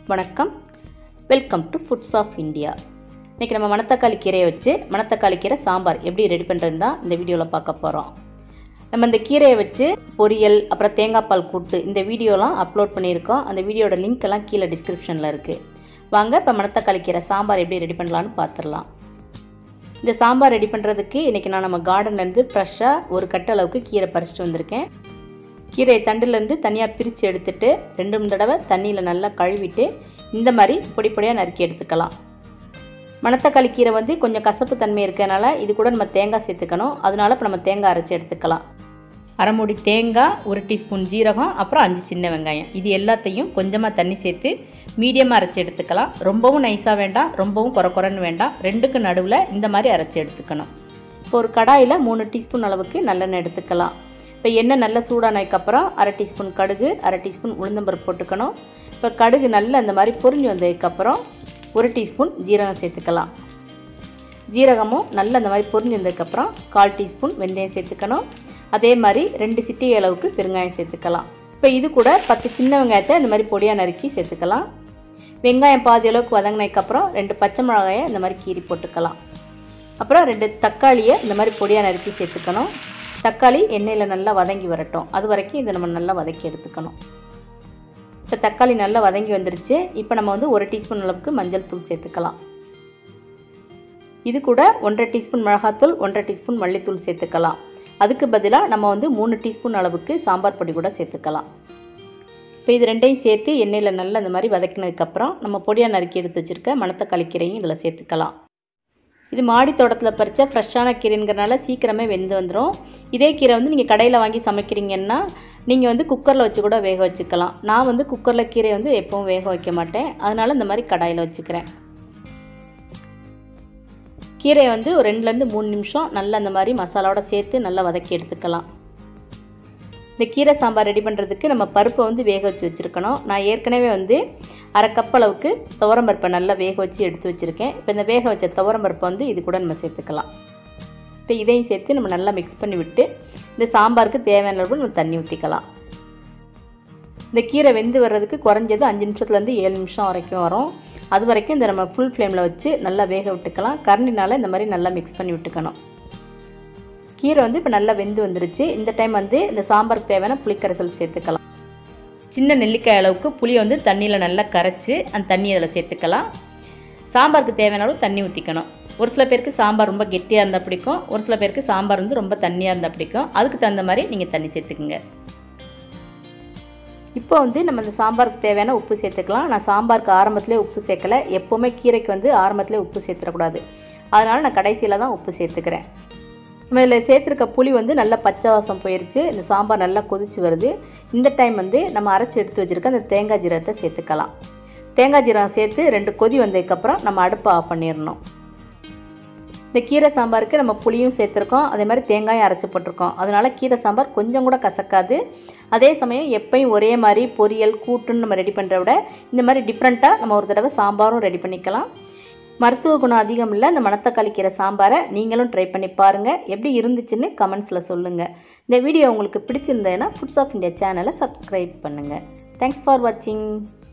வணக்கம் welcome to foods of India இன்றைக்கி நம்ம மணத்தக்காளி கீரையை வச்சு மணத்தக்காளி கீரை சாம்பார் எப்படி ரெடி பண்ணுறது தான் இந்த வீடியோவில் பார்க்க போகிறோம் நம்ம இந்த கீரையை வச்சு பொரியல் அப்புறம் தேங்காய் பால் கூட்டு இந்த வீடியோலாம் அப்லோட் பண்ணியிருக்கோம் அந்த வீடியோட லிங்க் எல்லாம் கீழே டிஸ்கிரிப்ஷனில் இருக்குது வாங்க இப்போ மணத்தக்காளி கீரை சாம்பார் எப்படி ரெடி பண்ணலான்னு பார்த்துடலாம் இந்த சாம்பார் ரெடி பண்ணுறதுக்கு இன்றைக்கி நான் நம்ம கார்டன்லேருந்து ஃப்ரெஷ்ஷாக ஒரு கட்ட அளவுக்கு கீரை பறிச்சிட்டு வந்திருக்கேன் கீரை தண்டுலேருந்து தனியாக பிரித்து எடுத்துட்டு ரெண்டு மூணு தடவை தண்ணியில் நல்லா கழுவிட்டு இந்த மாதிரி பொடி பொடியாக நறுக்கி எடுத்துக்கலாம் மணத்தக்காளி கீரை வந்து கொஞ்சம் கசப்பு தன்மை இருக்கனால இது கூட நம்ம தேங்காய் சேர்த்துக்கணும் அதனால இப்போ நம்ம தேங்காய் அரைச்சி எடுத்துக்கலாம் அரை மூடி தேங்காய் ஒரு டீஸ்பூன் ஜீரகம் அப்புறம் அஞ்சு சின்ன வெங்காயம் இது எல்லாத்தையும் கொஞ்சமாக தண்ணி சேர்த்து மீடியமாக அரைச்சி எடுத்துக்கலாம் ரொம்பவும் நைஸாக வேண்டாம் ரொம்பவும் குறை குறைன்னு வேண்டாம் ரெண்டுக்கு நடுவில் இந்த மாதிரி அரைச்சி எடுத்துக்கணும் இப்போ ஒரு கடாயில் மூணு டீஸ்பூன் அளவுக்கு நல்லெண்ணெய் எடுத்துக்கலாம் இப்போ எண்ணெய் நல்லா சூடானதுக்கப்புறம் அரை டீஸ்பூன் கடுகு அரை டீஸ்பூன் உளுந்தம்பருப்பு போட்டுக்கணும் இப்போ கடுகு நல்லா அந்த மாதிரி பொரிஞ்சு வந்ததுக்கப்புறம் ஒரு டீஸ்பூன் ஜீரகம் சேர்த்துக்கலாம் ஜீரகமும் நல்லா அந்த மாதிரி பொரிஞ்சு வந்ததுக்கப்புறம் கால் டீஸ்பூன் வெந்தயம் சேர்த்துக்கணும் அதே மாதிரி ரெண்டு சிட்டி அளவுக்கு பெருங்காயம் சேர்த்துக்கலாம் இப்போ இது கூட பத்து சின்ன வெங்காயத்தை இந்த மாதிரி பொடியாக நறுக்கி சேர்த்துக்கலாம் வெங்காயம் பாதி அளவுக்கு வதங்கினதுக்கப்புறம் ரெண்டு பச்சை மிளகாயை இந்த மாதிரி கீறி போட்டுக்கலாம் அப்புறம் ரெண்டு தக்காளியை இந்த மாதிரி பொடியாக நறுக்கி சேர்த்துக்கணும் தக்காளி எண்ணெயில் நல்லா வதங்கி வரட்டும் அது வரைக்கும் இதை நம்ம நல்லா வதக்கி எடுத்துக்கணும் இப்போ தக்காளி நல்லா வதங்கி வந்துருச்சு இப்போ நம்ம வந்து ஒரு டீஸ்பூன் அளவுக்கு மஞ்சள் தூள் சேர்த்துக்கலாம் இது கூட ஒன்றரை டீஸ்பூன் மிளகாத்தூள் ஒன்றரை டீஸ்பூன் மல்லித்தூள் சேர்த்துக்கலாம் அதுக்கு பதிலாக நம்ம வந்து மூணு டீஸ்பூன் அளவுக்கு சாம்பார் பொடி கூட சேர்த்துக்கலாம் இப்போ இது ரெண்டையும் சேர்த்து எண்ணெயில் நல்லா இந்த மாதிரி வதக்கினதுக்கப்புறம் நம்ம பொடியாக நறுக்கி எடுத்து வச்சுருக்க மணத்தக்காளி கீரையும் இதில் சேர்த்துக்கலாம் இது மாடி தோட்டத்தில் பறித்த ஃப்ரெஷ்ஷான கீரைங்கிறனால சீக்கிரமே வெந்து வந்துடும் இதே கீரை வந்து நீங்கள் கடையில் வாங்கி சமைக்கிறீங்கன்னா நீங்கள் வந்து குக்கரில் வச்சு கூட வேக வச்சுக்கலாம் நான் வந்து குக்கரில் கீரை வந்து எப்பவும் வேக வைக்க மாட்டேன் அதனால் இந்த மாதிரி கடாயில் வச்சுக்கிறேன் கீரையை வந்து ஒரு ரெண்டுலேருந்து மூணு நிமிஷம் நல்லா அந்த மாதிரி மசாலாவோட சேர்த்து நல்லா வதக்கி எடுத்துக்கலாம் இந்த கீரை சாம்பார் ரெடி பண்ணுறதுக்கு நம்ம பருப்பை வந்து வேக வச்சு வச்சுருக்கணும் நான் ஏற்கனவே வந்து அரை கப் அளவுக்கு துவரம் பருப்பை நல்லா வேக வச்சு எடுத்து வச்சுருக்கேன் இப்போ இந்த வேக வச்ச துவரம் பருப்பை வந்து இது கூட நம்ம சேர்த்துக்கலாம் இப்போ இதையும் சேர்த்து நம்ம நல்லா மிக்ஸ் பண்ணி விட்டு இந்த சாம்பாருக்கு தேவையான அளவு நம்ம தண்ணி ஊற்றிக்கலாம் இந்த கீரை வெந்து வர்றதுக்கு குறைஞ்சது அஞ்சு நிமிஷத்துலேருந்து ஏழு நிமிஷம் வரைக்கும் வரும் அது வரைக்கும் இந்த நம்ம ஃபுல் ஃப்ளேமில் வச்சு நல்லா வேக விட்டுக்கலாம் கரண்டினால் இந்த மாதிரி நல்லா மிக்ஸ் பண்ணி விட்டுக்கணும் கீரை வந்து இப்போ நல்லா வெந்து வந்துருச்சு இந்த டைம் வந்து இந்த சாம்பாருக்கு தேவையான புளிக்கரைசல் சேர்த்துக்கலாம் சின்ன நெல்லிக்காய் அளவுக்கு புளியை வந்து தண்ணியில் நல்லா கரைச்சி அந்த தண்ணி அதில் சேர்த்துக்கலாம் சாம்பாருக்கு தேவையான அளவு தண்ணி ஊற்றிக்கணும் ஒரு சில பேருக்கு சாம்பார் ரொம்ப கெட்டியாக இருந்தால் பிடிக்கும் ஒரு சில பேருக்கு சாம்பார் வந்து ரொம்ப தண்ணியாக இருந்தால் பிடிக்கும் அதுக்கு தகுந்த மாதிரி நீங்கள் தண்ணி சேர்த்துக்குங்க இப்போ வந்து நம்ம இந்த சாம்பாருக்கு தேவையான உப்பு சேர்த்துக்கலாம் நான் சாம்பாருக்கு ஆரம்பத்திலே உப்பு சேர்க்கலை எப்போவுமே கீரைக்கு வந்து ஆரம்பத்திலே உப்பு சேர்த்துடக்கூடாது அதனால் நான் கடைசியில் தான் உப்பு சேர்த்துக்கிறேன் நம்ம இதில் சேர்த்துருக்க புளி வந்து நல்லா பச்சை வாசம் போயிடுச்சு இந்த சாம்பார் நல்லா கொதிச்சு வருது இந்த டைம் வந்து நம்ம அரைச்சி எடுத்து வச்சுருக்க அந்த தேங்காய் ஜீரகத்தை சேர்த்துக்கலாம் தேங்காய் ஜீரகம் சேர்த்து ரெண்டு கொதி வந்ததுக்கப்புறம் நம்ம அடுப்பை ஆஃப் பண்ணிடணும் இந்த கீரை சாம்பாருக்கு நம்ம புளியும் சேர்த்துருக்கோம் அதே மாதிரி தேங்காயும் அரைச்சி போட்டிருக்கோம் அதனால் கீரை சாம்பார் கொஞ்சம் கூட கசக்காது அதே சமயம் எப்பயும் ஒரே மாதிரி பொரியல் கூட்டுன்னு நம்ம ரெடி பண்ணுற விட இந்த மாதிரி டிஃப்ரெண்ட்டாக நம்ம ஒரு தடவை சாம்பாரும் ரெடி பண்ணிக்கலாம் மருத்துவ குணம் அதிகம் இல்லை இந்த மணத்தக்காளி கீரை சாம்பாரை நீங்களும் ட்ரை பண்ணி பாருங்கள் எப்படி இருந்துச்சுன்னு கமெண்ட்ஸில் சொல்லுங்கள் இந்த வீடியோ உங்களுக்கு பிடிச்சிருந்ததுன்னா ஃபுட்ஸ் ஆஃப் இந்தியா சேனலை சப்ஸ்கிரைப் பண்ணுங்கள் தேங்க்ஸ் ஃபார் வாட்சிங்